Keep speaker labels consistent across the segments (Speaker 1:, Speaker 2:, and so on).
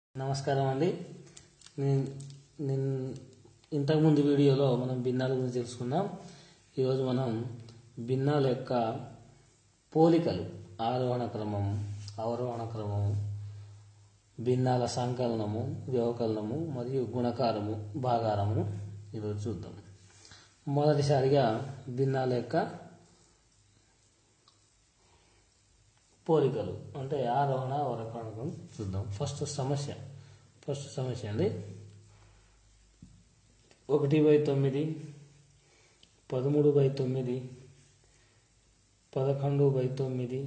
Speaker 1: నమస్కారం అండి నేను నేను ఇంతకుముందు వీడియోలో మనం భిన్నాల గురించి తెలుసుకున్నాం ఈరోజు మనం భిన్నాల యొక్క పోలికలు ఆరోహణ క్రమం అవరోహణ క్రమం భిన్నాల సంకలనము వ్యవకలనము మరియు గుణకారము భాగారమును ఈరోజు చూద్దాం మొదటిసారిగా భిన్నాల యొక్క పోలికలు అంటే ఆరోహణ అవరోహణ చూద్దాం ఫస్ట్ సమస్య ఫస్ట్ సమస్య అండి ఒకటి బై తొమ్మిది పదమూడు బై తొమ్మిది పదకొండు బై తొమ్మిది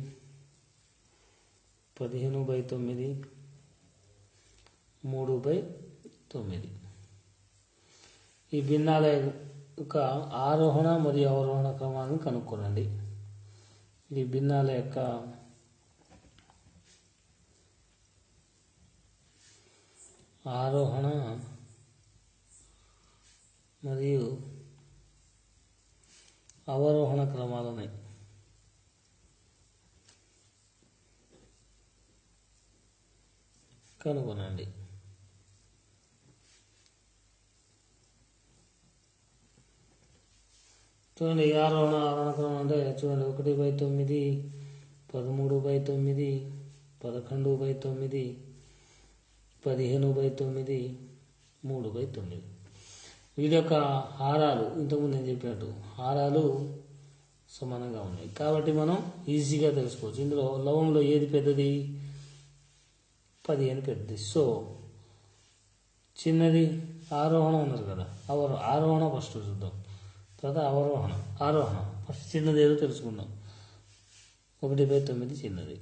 Speaker 1: పదిహేను బై తొమ్మిది మూడు బై తొమ్మిది ఈ భిన్నాల యొక్క ఆరోహణ మరియు అవరోహణ క్రమాలను కనుక్కోనండి ఈ భిన్నాల యొక్క ఆరోహణ మరియు అవరోహణ క్రమాలని కనుగొనండి చూడండి ఈ ఆరోహణ ఆరోహణ క్రమం అంటే చూడండి ఒకటి బై తొమ్మిది పదమూడు బై తొమ్మిది పదకొండు బై తొమ్మిది పదిహేను బై తొమ్మిది మూడు బై తొమ్మిది వీటి యొక్క హారాలు ఇంతకుముందు నేను చెప్పినట్టు హారాలు సమానంగా ఉన్నాయి కాబట్టి మనం ఈజీగా తెలుసుకోవచ్చు ఇందులో లవంలో ఏది పెద్దది పదిహేను పెద్దది సో చిన్నది ఆరోహణ ఉన్నారు కదా అవరో ఆరోహణ ఫస్ట్ చూద్దాం తర్వాత అవరోహణ ఆరోహణ ఫస్ట్ చిన్నది ఏదో తెలుసుకుందాం ఒకటి బై తొమ్మిది చిన్నది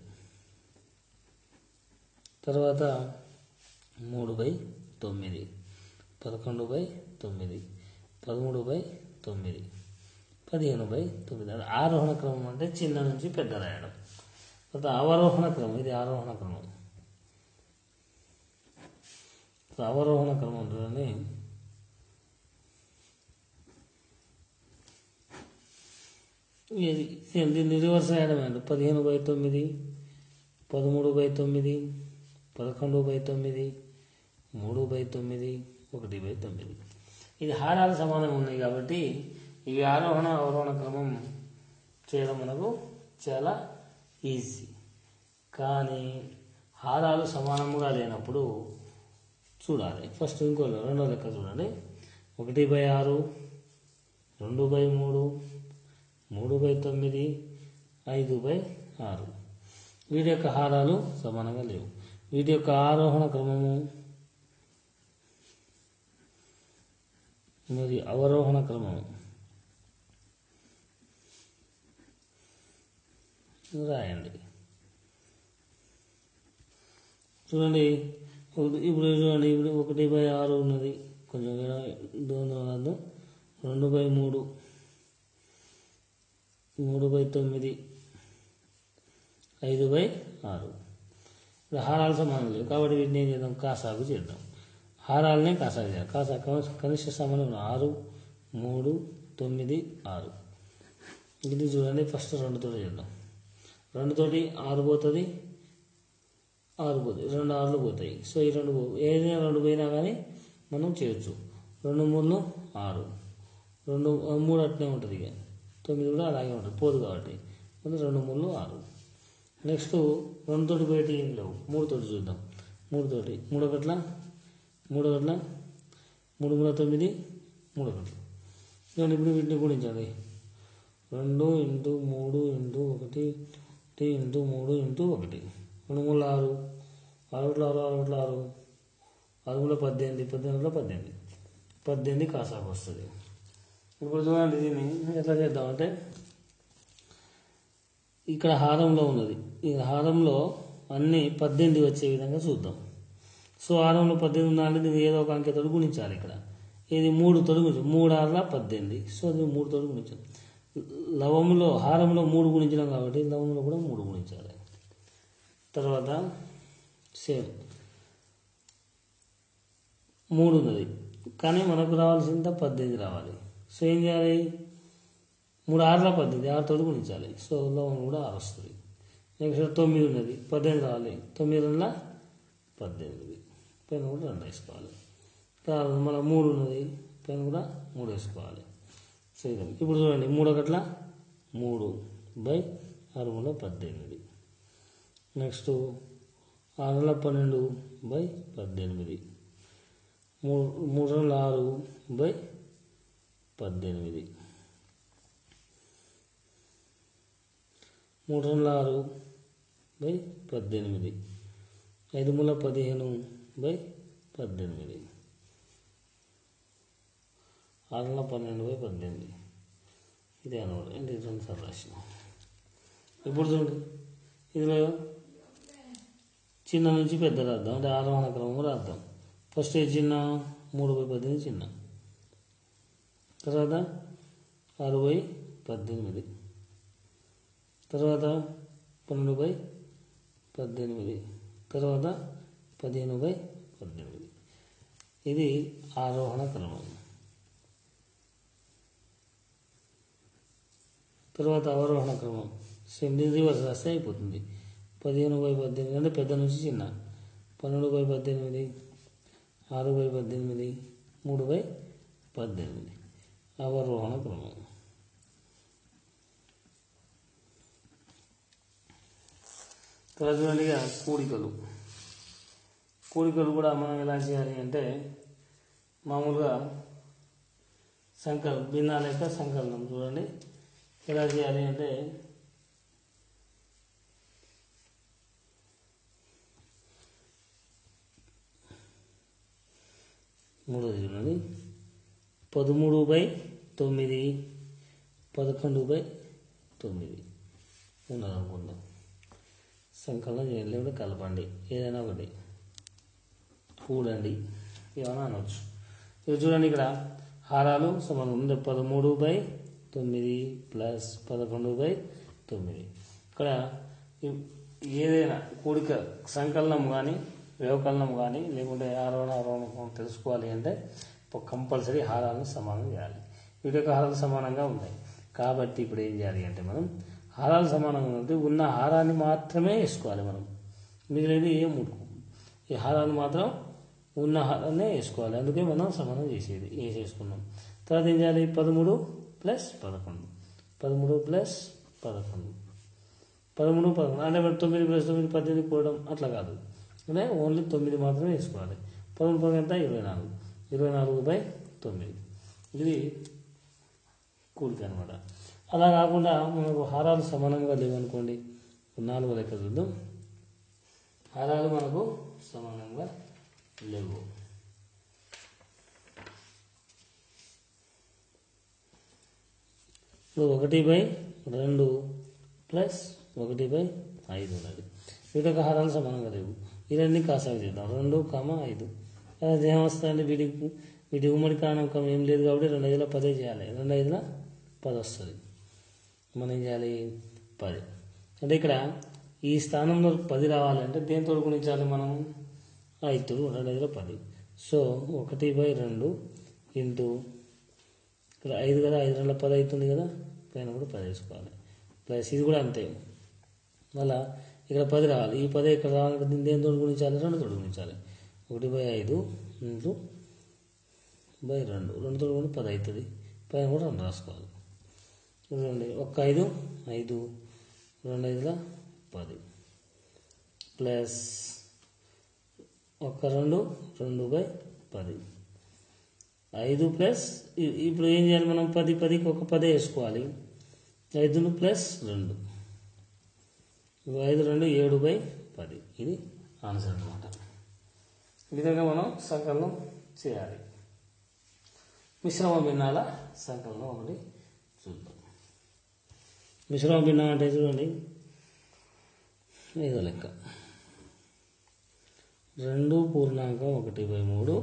Speaker 1: తర్వాత మూడు బై తొమ్మిది పదకొండు బై తొమ్మిది పదమూడు బై తొమ్మిది పదిహేను బై తొమ్మిది అది ఆరోహణ క్రమం అంటే చిన్న నుంచి పెద్ద రాయడం తర్వాత అవరోహణ క్రమం ఇది ఆరోహణ క్రమం అవరోహణ క్రమం చూడండి ఇది దీన్ని రివర్స్ రాయడం అండి పదిహేను బై తొమ్మిది పదమూడు బై తొమ్మిది పదకొండు బై తొమ్మిది మూడు బై తొమ్మిది ఒకటి బై తొమ్మిది ఇది హారాలు సమానంగా ఉన్నాయి కాబట్టి ఇవి ఆరోహణ అవరోహణ క్రమం చేయడం మనకు చాలా ఈజీ కానీ హారాలు సమానంగా లేనప్పుడు చూడాలి ఫస్ట్ ఇంకో రెండో లెక్క చూడండి ఒకటి బై ఆరు రెండు బై మూడు మూడు బై తొమ్మిది ఐదు బై ఆరు వీటి యొక్క హారాలు సమానంగా లేవు వీటి యొక్క ఆరోహణ క్రమము మరి అవరోహణ క్రమము రాయండి చూడండి ఇప్పుడు చూడండి ఇప్పుడు ఒకటి బై ఆరు ఉన్నది కొంచెం దూరం రెండు బై మూడు మూడు బై తొమ్మిది ఐదు బై ఆరు ఇప్పుడు హారాలు సమానం లేవు కాబట్టి వీటిని ఏం చేద్దాం కాసాగు చేద్దాం హారాలనే కాసాగు చేయాలి కాసా కనిష్ట సమానం ఆరు మూడు తొమ్మిది ఆరు ఇది చూడండి ఫస్ట్ రెండుతో చేద్దాం రెండుతోటి ఆరు పోతుంది ఆరు పోతుంది రెండు ఆరులు పోతాయి సో ఈ రెండు ఏదైనా రెండు పోయినా కానీ మనం చేయొచ్చు రెండు మూడు ఆరు రెండు మూడు అట్నే ఉంటుంది ఇక తొమ్మిది కూడా అలాగే ఉంటుంది పోదు కాబట్టి రెండు మూడు ఆరు నెక్స్ట్ రెండు తోటి బయట ఏం లేవు మూడు తోటి చూద్దాం మూడు తోటి మూడు ఒకట్ల మూడు ఒకట్ల మూడు మూడు తొమ్మిది మూడు ఒకట్లు నేను ఇప్పుడు వీటిని గుణించాలి రెండు ఇంటూ మూడు ఇంటూ ఒకటి ఒకటి ఇంటూ మూడు ఇంటూ ఒకటి రెండు మూడు ఆరు ఆరు ఒకటి ఆరు ఆరు ఒకటి ఆరు ఆరు మూడు పద్దెనిమిది పద్దెనిమిదిలో పద్దెనిమిది పద్దెనిమిది కాసాకు వస్తుంది ఇప్పుడు చూడండి దీన్ని ఎట్లా చేద్దామంటే ఇక్కడ హారంలో ఉన్నది ఈ హారంలో అన్ని పద్దెనిమిది వచ్చే విధంగా చూద్దాం సో హారంలో పద్దెనిమిది ఉన్నాయంటే దీన్ని ఏదో ఒక అంకెతో గుణించాలి ఇక్కడ ఇది మూడు తొడుగు మూడు ఆరుల పద్దెనిమిది సో అది మూడు తొడుగు గుణించాం లవంలో హారంలో మూడు గుణించడం కాబట్టి లవంలో కూడా మూడు గుణించాలి తర్వాత సేమ్ మూడు ఉన్నది కానీ మనకు రావాల్సింత పద్దెనిమిది రావాలి సో ఏం చేయాలి మూడు ఆరుల పద్దెనిమిది ఆరు తోడు గుణించాలి సో లవం కూడా ఆరు వస్తుంది నెక్స్ట్ తొమ్మిది ఉన్నది పద్దెనిమిది రావాలి తొమ్మిది వందల పద్దెనిమిది పైన కూడా రెండు వేసుకోవాలి తర్వాత మళ్ళీ మూడు ఉన్నది పైన కూడా మూడు వేసుకోవాలి సేమ్ ఇప్పుడు చూడండి మూడు ఒకట్ల మూడు బై ఆరు మూడు పద్దెనిమిది నెక్స్ట్ ఆరు వందల పన్నెండు బై పద్దెనిమిది మూడు మూడు వందల ఆరు బై పద్దెనిమిది మూడు వందల ఆరు బై పద్దెనిమిది ఐదు మూల పదిహేను బై పద్దెనిమిది ఆరు వందల పన్నెండు బై పద్దెనిమిది ఇదే అనమాట ఏంటి రెండు సార్లు రాసిన ఇప్పుడు చూడండి ఇందులో చిన్న నుంచి పెద్ద రాద్దాం అంటే ఆరోహణ క్రమం రాద్దాం ఫస్ట్ ఏ చిన్న మూడు బై పద్దెనిమిది చిన్న తర్వాత ఆరు బై పద్దెనిమిది తర్వాత పన్నెండు బై పద్దెనిమిది తర్వాత పదిహేను బై పద్దెనిమిది ఇది ఆరోహణ క్రమం తర్వాత అవరోహణ క్రమం సేమ్ దీని రివర్స్ రాస్తే అయిపోతుంది పదిహేను బై పద్దెనిమిది అంటే పెద్ద నుంచి చిన్న పన్నెండు బై పద్దెనిమిది ఆరు బై పద్దెనిమిది మూడు బై పద్దెనిమిది అవరోహణ క్రమం తర్వాత చూడండి ఇక కూడికలు కూడికలు కూడా మనం ఎలా చేయాలి అంటే మామూలుగా సంకల్ భిన్నాల యొక్క సంకలనం చూడండి ఎలా చేయాలి అంటే మూడోది చూడండి పదమూడు బై తొమ్మిది పదకొండు బై తొమ్మిది ఉన్నది అనుకుందాం సంకలనం చేయాలి లేకుంటే కలపండి ఏదైనా ఒకటి కూడండి ఏమైనా అనవచ్చు ఇక చూడండి ఇక్కడ హారాలు సమానం ఉంది పదమూడు బై తొమ్మిది ప్లస్ పదకొండు బై తొమ్మిది ఇక్కడ ఈ- ఏదైనా కూడిక సంకలనం కానీ వ్యవకలనం కానీ లేకుంటే ఆరోహణ ఆరోహణ తెలుసుకోవాలి అంటే కంపల్సరీ హారాలను సమానం చేయాలి వీటి యొక్క హారాలు సమానంగా ఉన్నాయి కాబట్టి ఇప్పుడు ఏం చేయాలి అంటే మనం హారాలు సమానంగా ఉంటే ఉన్న హారాన్ని మాత్రమే వేసుకోవాలి మనం మిగిలినది ఏం ముట్టుకో ఈ హారాలు మాత్రం ఉన్న హారాన్నే వేసుకోవాలి అందుకే మనం సమానం చేసేది వేసేసుకున్నాం తర్వాత ఏం చేయాలి పదమూడు ప్లస్ పదకొండు పదమూడు ప్లస్ పదకొండు పదమూడు పదకొండు అంటే మరి తొమ్మిది ప్లస్ తొమ్మిది పద్దెనిమిది కూడడం అట్లా కాదు అంటే ఓన్లీ తొమ్మిది మాత్రమే వేసుకోవాలి పదమూడు పదకొండు ఎంత ఇరవై నాలుగు ఇరవై నాలుగు బై తొమ్మిది ఇది కూడిక అనమాట అలా కాకుండా మనకు హారాలు సమానంగా లేవనుకోండి నాలుగు లెక్క చూద్దాం హారాలు మనకు సమానంగా లేవు ఇప్పుడు ఒకటి బై రెండు ప్లస్ ఒకటి బై ఐదు ఉన్నది వీటి హారాలు సమానంగా లేవు ఈ రెండుని కాసాగు చేద్దాం రెండు కామ ఐదు అది ఏమొస్తుందండి వీటికి వీటి ఉమ్మడి కారణం ఏం లేదు కాబట్టి రెండు ఐదుల పదే చేయాలి రెండు ఐదుల పది వస్తుంది మనం ఏం చేయాలి పది అంటే ఇక్కడ ఈ స్థానంలో పది రావాలంటే దేంతో గుణించాలి మనం ఐదు రెండు ఐదుల పది సో ఒకటి బై రెండు ఇంటూ ఇక్కడ ఐదు కదా ఐదు రెండు పది అవుతుంది కదా పైన కూడా పది వేసుకోవాలి ప్లస్ ఇది కూడా అంతే మళ్ళా ఇక్కడ పది రావాలి ఈ పది ఇక్కడ రావాలంటే దీన్ని దేనితో గుణించాలి రెండు తోడు గుణించాలి ఒకటి బై ఐదు ఇంటూ బై రెండు రెండు తోడు కూడా పది అవుతుంది పైన కూడా రెండు రాసుకోవాలి చూడండి ఒక్క ఐదు ఐదు రెండు ఐదుల పది ప్లస్ ఒక్క రెండు రెండు బై పది ఐదు ప్లస్ ఇ- ఇప్పుడు ఏం చేయాలి మనం పది పదికి ఒక పదే వేసుకోవాలి ఐదును ప్లస్ రెండు ఇప్పుడు ఐదు రెండు ఏడు బై పది ఇది ఆన్సర్ అనమాట ఈ విధంగా మనం సంకలనం చేయాలి మిశ్రమ భిన్నాల సంకలనం ఒకటి చూద్దాం మిశ్రమ భిన్నం అంటే చూడండి ఏదో లెక్క రెండు పూర్ణాంకం ఒకటి బై మూడు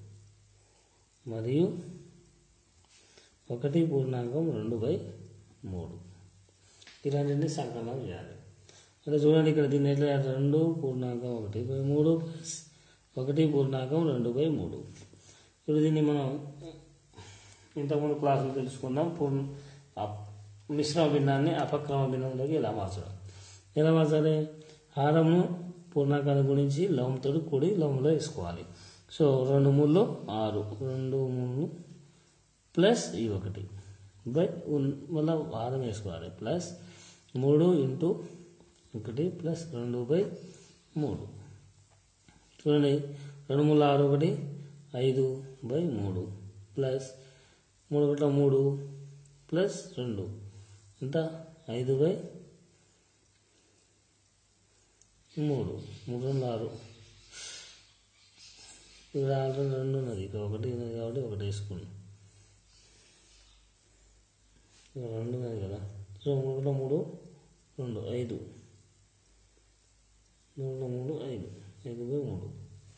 Speaker 1: మరియు ఒకటి పూర్ణాంకం రెండు బై మూడు ఇలాంటివన్నీ సంకలనం చేయాలి అంటే చూడండి ఇక్కడ దీన్ని ఎట్లా చేయాలి? రెండు పూర్ణాంకం ఒకటి బై మూడు ప్లస్ ఒకటి పూర్ణాంకం రెండు బై మూడు ఇప్పుడు దీన్ని మనం ఇంతకుముందు క్లాసులు తెలుసుకుందాం పూర్ణ అప్- మిశ్రమ భిన్నాన్ని అపక్రమ భిన్నంలోకి ఎలా మార్చడం ఎలా మార్చాలి హారమును పూర్ణాకాన్ని గుణించి లవంతో కూడి లవంలో వేసుకోవాలి సో రెండు మూడులో ఆరు రెండు మూడు ప్లస్ ఈ ఒకటి బై ఉన్- మళ్ళీ ఆరం వేసుకోవాలి ప్లస్ మూడు ఇంటూ ఒకటి ప్లస్ రెండు బై మూడు చూడండి రెండు మూడు ఆరు ఒకటి ఐదు బై మూడు ప్లస్ మూడు ఒకటి మూడు ప్లస్ రెండు ఎంత ఐదు బై మూడు మూడు రెండు ఆరు ఇక్కడ ఆల్రెడీ రెండు ఉన్నది ఇక్కడ ఒకటి ఉన్నది కాబట్టి ఒకటి వేసుకున్నాం ఇక్కడ రెండు ఉన్నది కదా సో మూడులో మూడు రెండు ఐదు మూడులో మూడు ఐదు ఐదు బై మూడు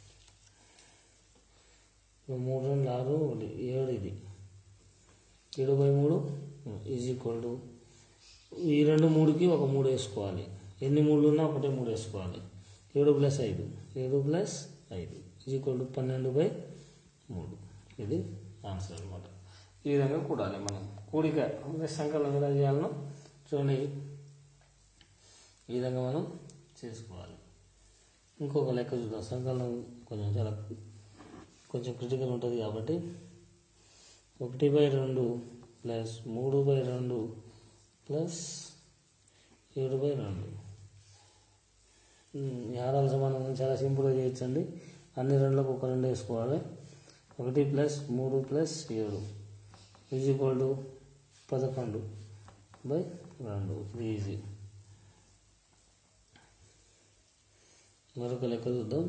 Speaker 1: ఇక మూడు రెండు ఆరు ఒకటి ఏడు ఇది ఏడు బై మూడు ఈజ్ ఈక్వల్ టు ఈ రెండు మూడుకి ఒక మూడు వేసుకోవాలి ఎన్ని మూడు ఉన్నా ఒకటే మూడు వేసుకోవాలి ఏడు ప్లస్ ఐదు ఏడు ప్లస్ ఐదు ఈజ్ ఈక్వల్ టు పన్నెండు బై మూడు ఇది ఆన్సర్ అనమాట ఈ విధంగా కూడాలి మనం కూడిక అంటే సంకలనం ఎలా చేయాలనో చూడండి ఈ విధంగా మనం చేసుకోవాలి ఇంకొక లెక్క చూద్దాం సంకలనం కొంచెం చాలా కొంచెం క్రిటికల్ ఉంటుంది కాబట్టి ఒకటి బై రెండు ప్లస్ మూడు బై రెండు ప్లస్ ఏడు బై రెండు ఉమ్, ఈ హారాల సమానం చాలా సింపుల్గా చేయొచ్చండి అన్ని రెండులకు ఒక రెండు వేసుకోవాలి ఒకటి ప్లస్ మూడు ప్లస్ ఏడు ఈజ్ ఈక్వల్ టు పదకొండు బై రెండు ఇది ఈజీ మరొక లెక్క చూద్దాం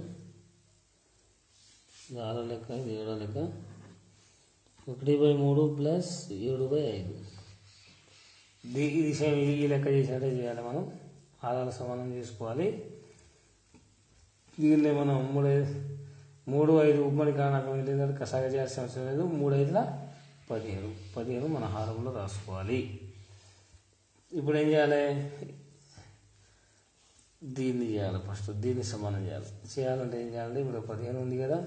Speaker 1: ఇది ఆరో లెక్క ఇది ఏడో లెక్క ఒకటి బై మూడు ప్లస్ ఏడు బై ఐదు దీ ఈ విషయం ఈ- ఈ లెక్క చేసినట్టే చేయాలి మనం ఆధార సమానం చేసుకోవాలి దీనిలో మనం మూడు మూడు ఐదు ఉమ్మడి కారణకం ఏంటంటే కసాగ చేయాల్సిన అవసరం లేదు మూడు ఐదుల పదిహేను పదిహేను మన హారంలో రాసుకోవాలి ఇప్పుడు ఏం చేయాలి దీన్ని చేయాలి ఫస్ట్ దీన్ని సమానం చేయాలి చేయాలంటే ఏం చేయాలి ఇప్పుడు పదిహేను ఉంది కదా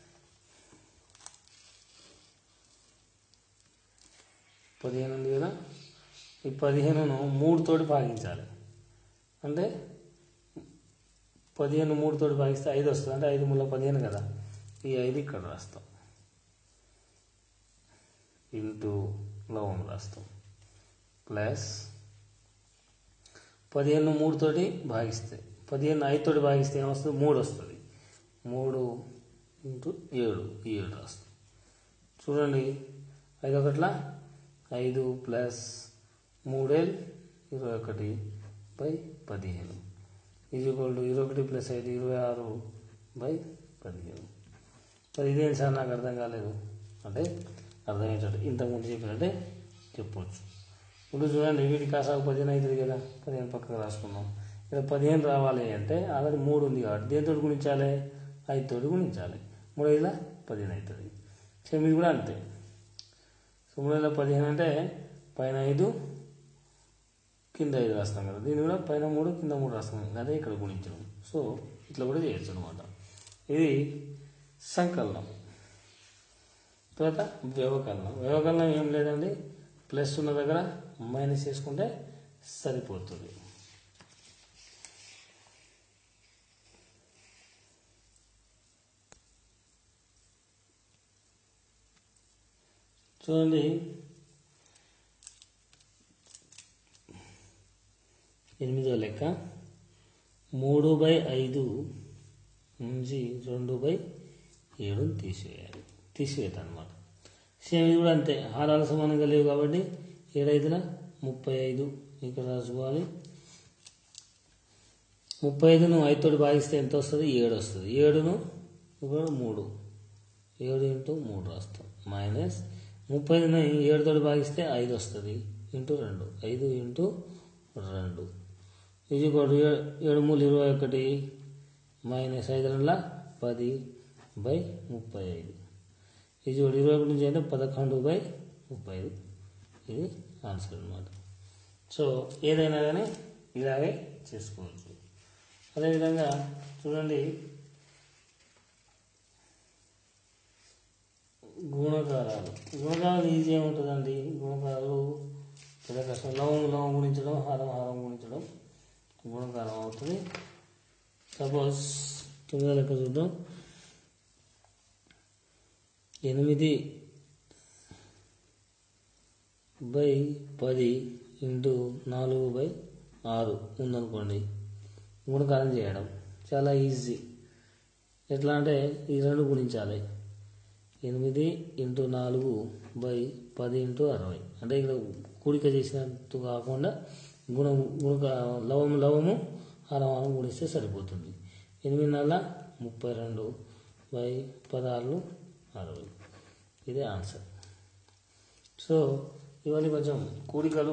Speaker 1: పదిహేను ఉంది కదా ఈ పదిహేనును మూడుతోటి భాగించాలి అంటే పదిహేను మూడుతోటి భాగిస్తే ఐదు వస్తుంది అంటే ఐదు మూల పదిహేను కదా ఈ ఐదు ఇక్కడ రాస్తాం ఇంటూ లవం రాస్తాం ప్లస్ పదిహేను మూడుతోటి భాగిస్తే పదిహేను ఐదుతోటి భాగిస్తే ఏమొస్తుంది మూడు వస్తుంది మూడు ఇంటూ ఏడు ఈ ఏడు రాస్తాం చూడండి ఐదు ఒకట్ల ఐదు ప్లస్ మూడేల్ ఇరవై ఒకటి బై పదిహేను ఈజ్ ఈక్వల్ టు ఇరవై ఒకటి ప్లస్ ఐదు ఇరవై ఆరు బై పదిహేను మరి ఇదేంటి సార్ నాకు అర్థం కాలేదు అంటే అర్థమయ్యేటట్టు ఇంతకుముందు చెప్పినట్టే చెప్పవచ్చు ఇప్పుడు చూడండి వీటి కాసాకు పదిహేను అవుతుంది కదా పదిహేను పక్కకు రాసుకుందాం ఇక్కడ పదిహేను రావాలి అంటే ఆల్రెడీ మూడు ఉంది కాబట్టి దేనితో గుణించాలి ఐదుతోటి గుణించాలి మూడు ఐదుల పదిహేను అవుతుంది సో మీరు కూడా అంతే సో మూడు ఐదుల పదిహేను అంటే పైన ఐదు కింద ఐదు రాస్తాం కదా దీన్ని కూడా పైన మూడు కింద మూడు రాస్తాం అదే ఇక్కడ గుణించడం సో ఇట్లా కూడా చేయొచ్చు అనమాట ఇది సంకలనం తర్వాత వ్యవకలనం వ్యవకలనం ఏం లేదండి ప్లస్ ఉన్న దగ్గర మైనస్ చేసుకుంటే సరిపోతుంది చూడండి ఎనిమిదో లెక్క మూడు బై ఐదు నుంచి రెండు బై ఏడుని తీసివేయాలి తీసివేయాలి అనమాట సేమ్ ఇది కూడా అంతే హారాలు సమానంగా లేవు కాబట్టి ఏడైదున ముప్పై ఐదు ఇక్కడ రాసుకోవాలి ముప్పై ఐదును ఐదుతోటి భాగిస్తే ఎంత వస్తుంది ఏడు వస్తుంది ఏడును ఇప్పుడు మూడు ఏడు ఇంటూ మూడు రాస్తాం మైనస్ ముప్పై ఐదును ఏడుతోటి భాగిస్తే ఐదు వస్తుంది ఇంటూ రెండు ఐదు ఇంటూ రెండు ఇది కూడా ఏడు మూడు ఇరవై ఒకటి మైనస్ ఐదు రెండుల పది బై ముప్పై ఐదు ఇది కూడా ఇరవై ఒకటి నుంచి అంటే పదకొండు బై ముప్పై ఐదు ఇది ఆన్సర్ అనమాట సో ఏదైనా కానీ ఇలాగే చేసుకోవచ్చు అదేవిధంగా చూడండి గుణకారాలు గుణకారాలు ఈజీ ఏముంటుందండి గుణకారాలు పెద్ద కష్టం లవం లవం గుణించడం హారం హారం గుణించడం గుణకారం అవుతుంది సపోజ్ తొమ్మిదో లెక్క చూద్దాం ఎనిమిది బై పది ఇంటూ నాలుగు బై ఆరు ఉందనుకోండి గుణకారం చేయడం చాలా ఈజీ ఎట్లా అంటే ఈ రెండు గుణించాలి ఎనిమిది ఇంటూ నాలుగు బై పది ఇంటూ అరవై అంటే ఇక్కడ కూడిక చేసినట్టు కాకుండా గుణ గుణక లవము లవము హరమానం గుణిస్తే సరిపోతుంది ఎనిమిది నెలల ముప్పై రెండు బై పదహారు అరవై ఇదే ఆన్సర్ సో ఇవన్నీ కొంచెం కూడికలు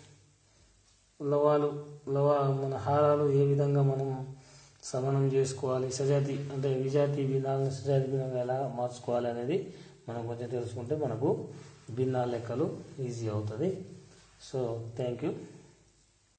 Speaker 1: లవాలు లవ మన హారాలు ఏ విధంగా మనం సమానం చేసుకోవాలి సజాతి అంటే విజాతి భిన్నాలను సజాతి భిన్నంగా ఎలా మార్చుకోవాలి అనేది మనం కొంచెం తెలుసుకుంటే మనకు భిన్నాల లెక్కలు ఈజీ అవుతుంది సో థ్యాంక్ యూ